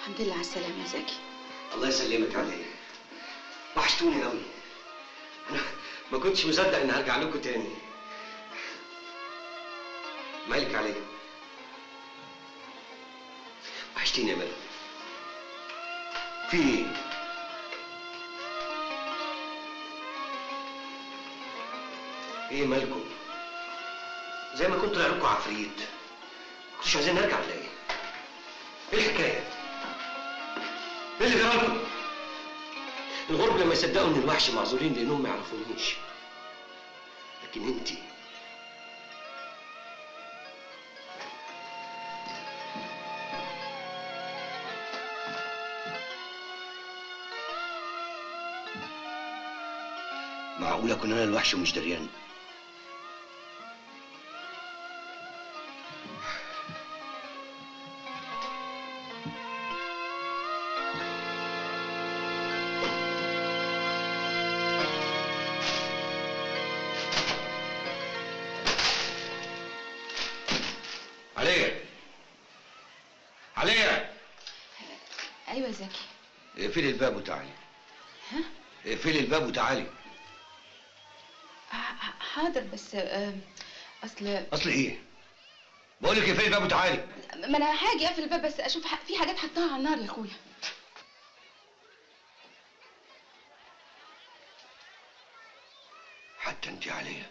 الحمد لله على السلامة يا زكي الله يسلمك عليا وحشتوني قوي انا ما كنتش مصدق اني هرجع لكم تاني مالك عليا وحشتيني يا ملك في ايه ايه مالكم زي ما كنت طلع لكم عفريت كنتوش عايزين نرجع ولا ايه ايه الحكايه ايه اللي جرالكم الغرب لما يصدقوا ان الوحش معذورين لانهم ما يعرفونيش لكن انتي معقولة أكون أنا الوحش ومش دريان؟ عليا عليا ايوه يا زكي اقفلي الباب وتعالي ها اقفلي الباب وتعالي ح- ح- حاضر بس آم، اصل اصل ايه؟ بقول لك اقفلي الباب وتعالي ما انا هاجي اقفل الباب بس اشوف ح- في حاجات حطها على النار يا اخويا حتى انت عليا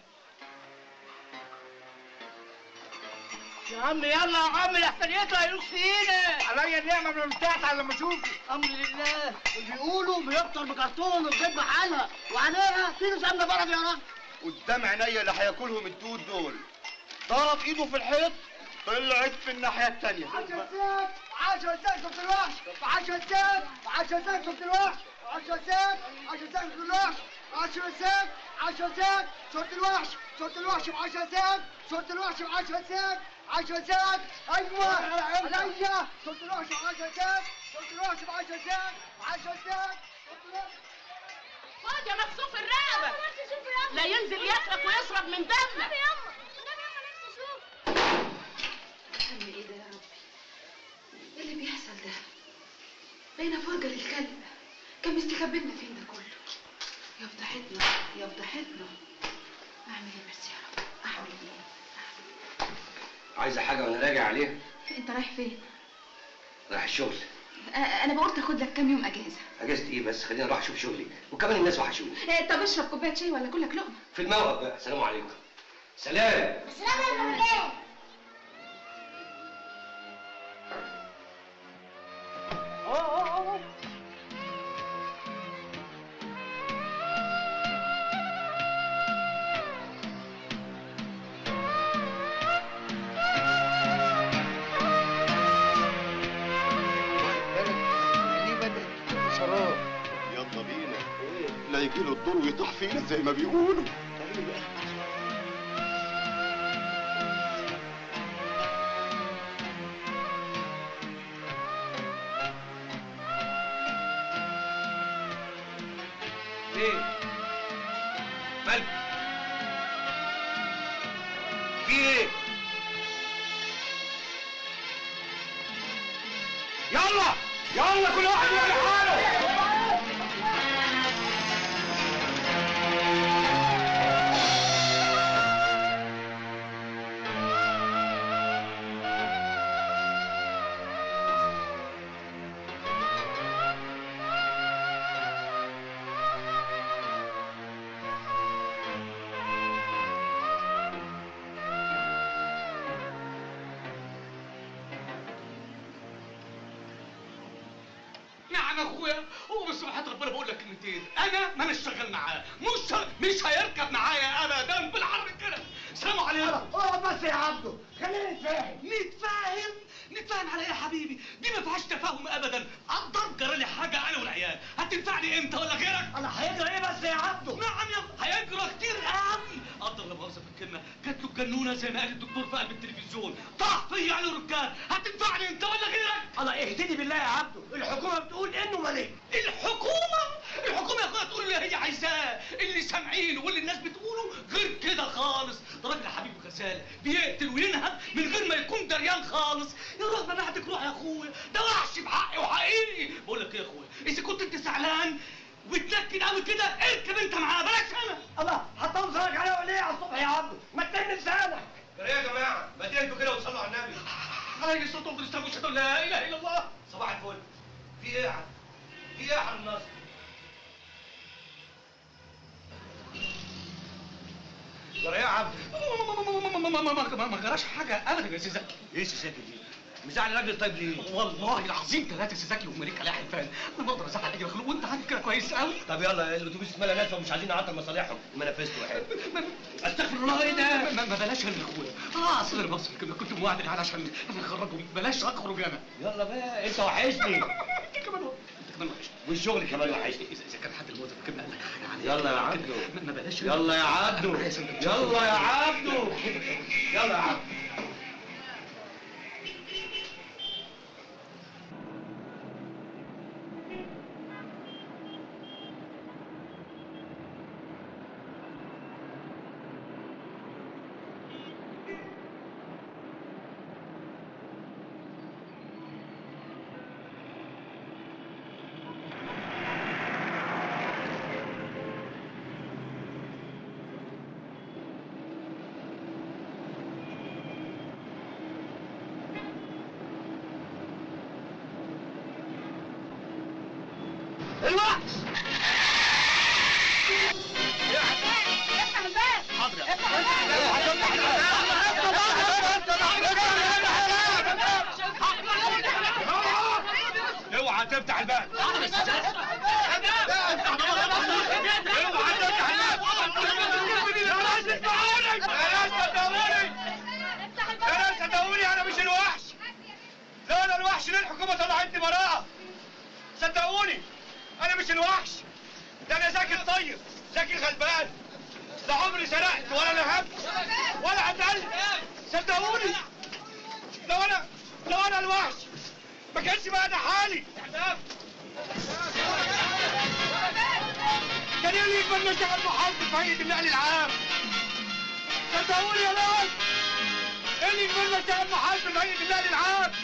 يا عم يلا يا عم لحسن يطلع يروح فينا عليا النعمه من ارتحت على لما اشوفك امر لله بيقولوا بيفطر بكرتون وبيذبح بحالها وعليها كيلو سمنه بلد يا راجل قدام عينيا اللي هياكلهم الدود دول ضرب ايده في الحيط طلعت في الناحيه التانيه عشان ساك عشان ساك شفت الوحش عشان ساك عشان ساك شفت الوحش عشان ساك عشان ساك شفت الوحش عشان ساك عشان ساك شفت الوحش شفت الوحش بعشان ساك شفت الوحش بعشان ساك عشان ساك ايوه عليا شفت الوحش بعشان ساك شفت الوحش بعشان ساك عشان ساك شفت الوحش خد يا مكسوف الرقبة لا ينزل يسرق ويشرب من دمك هم ايه ده يا ربي ايه اللي بيحصل ده بقينا فرجة للكلب كان مستخبي لنا فين ده كله يا فضحتنا يا فضحتنا اعمل ايه بس يا رب اعمل ايه عايزة حاجة وأنا راجع عليها انت رايح فين رايح الشغل آه، انا بقول تاخد لك كام يوم اجازه أجازة إيه بس خليني أروح أشوف شغلي وكمان الناس وحشوني آه، طب اشرب كوبايه شاي ولا كلك لقمه في الموقف بقى سلام عليكم سلام يلا بينا لا يجي له الدور ويطيح فينا زي ما بيقولوا ايه مالك في ايه يلا يلا كل واحد يعمل حاله نعم يا اخويا هو بسمحة ربنا بقول لك كلمتين انا ما مش شغال معاه مش مش هيركب معايا ابدا بالعرض كده سلام عليكم اقعد بس يا عبده خلينا نتفاهم نتفاهم نتفاهم على ايه يا حبيبي دي ما فيهاش تفاهم ابدا اقدر جرى لي حاجه انا والعيال هتنفعني انت ولا غيرك انا هيجرى ايه بس يا عبده نعم يا هيجرى كتير قوي قدر لا مؤاخذه في الكلمه جات له الجنونه زي ما قال الدكتور في قلب التلفزيون طاح فيا على ركان هتنفعني انت ولا غيرك الله اهدني بالله يا عبده الحكومه بتقول انه ملك الحكومة الحكومة يا اخويا تقول اللي هي عايزاه اللي سامعينه واللي الناس بتقوله غير كده خالص ده راجل يا حبيبي غزال بيقتل وينهب من غير ما يكون دريان خالص روح مناعتك روح يا اخويا ده وحش بحقي وحقيقي بقول لك ايه يا اخويا اذا كنت انت زعلان وبتنكد قوي كده اركب انت معاه بلاش انا الله هتطول صلاتك عليه ولا ايه على الصبح يا عبده ما تنام لسانك ايه يا جماعه ما تهدوا كده وتصلوا على النبي عليه الصلاه والسلام اشهد ان لا اله الا الله صباح الفل في ايه يا عم في ايه يا حرم النصر جرى ايه يا عبد ما- ما- ما- ما- ما- ما- ما جراش حاجه ابدا يا سيزاكي ايه سيساكي دي مزعل الراجل طيب ليه والله العظيم ثلاثه سيزاكي ومليكه لا حلفان انا بقدر ازعل اي مخلوق وانت عارف كده كويس قوي طب يلا الاتوبيس ملا ناس ومش عايزين نعطل مصالحهم المنافسته وحاجه استغفر الله ايه ده ما, ما بلاش انا يا اخويا اه اصل انا بص كده كنت موعد العيال عشان نخرجهم بلاش اخرج انا يلا بقى انت وحشني انت كمان هو. انت كمان وحش والشغل كمان وحشني اذا إذا كان حد الموظف كده قال لك حاجه عليه يلا يا كده، عبدو. ما- ما بلاش يلا يا عبدو عايز سندوتشات. يلا يا عبدو يلا يا عبدو الوحش افتح الباب اوعى تفتح الباب اوعى تفتح الباب يا ناس اسمعوني يا ناس صدقوني يا ناس صدقوني انا مش الوحش لا انا الوحش ليه الحكومه طلعتني براءه صدقوني انا مش الوحش ده انا زكي الطيب زكي الغلبان لا عمري سرقت ولا نهبت ولا قتلت صدقوني لو انا لو انا الوحش ما كانش بقى ده حالي كان يلي يقبل نشتغل محاسب في هيئه النقل العام صدقوني يا ناس ايه اللي يقبل نشتغل محاسب في هيئه النقل العام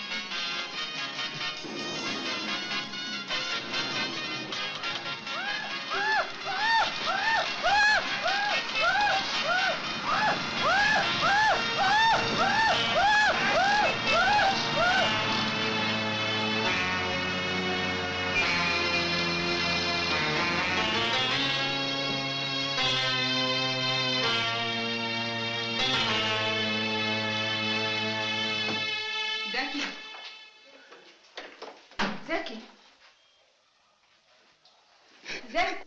زكي زكي زكي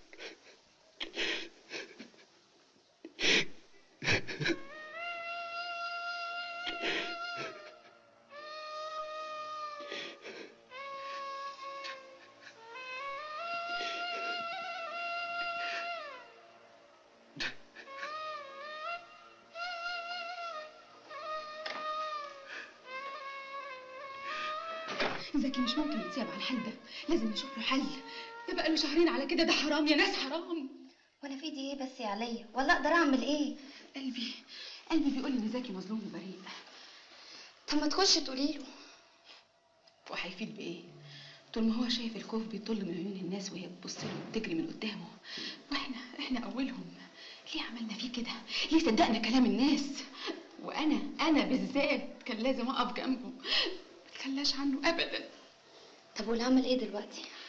زكي مش ممكن يتساب على الحال ده لازم نشوف له حل ده بقى له شهرين على كده ده حرام يا ناس حرام وانا في ايدي ايه بس يا عليا ولا اقدر اعمل ايه قلبي قلبي بيقول لي ان زكي مظلوم وبريء طب ما تخش تقولي له وهيفيد بايه طول ما هو شايف الخوف بيطل من عيون الناس وهي بتبص له وبتجري من قدامه واحنا احنا اولهم ليه عملنا فيه كده ليه صدقنا كلام الناس وانا انا بالذات كان لازم اقف جنبه ما اتخلاش عنه ابدا طب واللي عمل ايه دلوقتي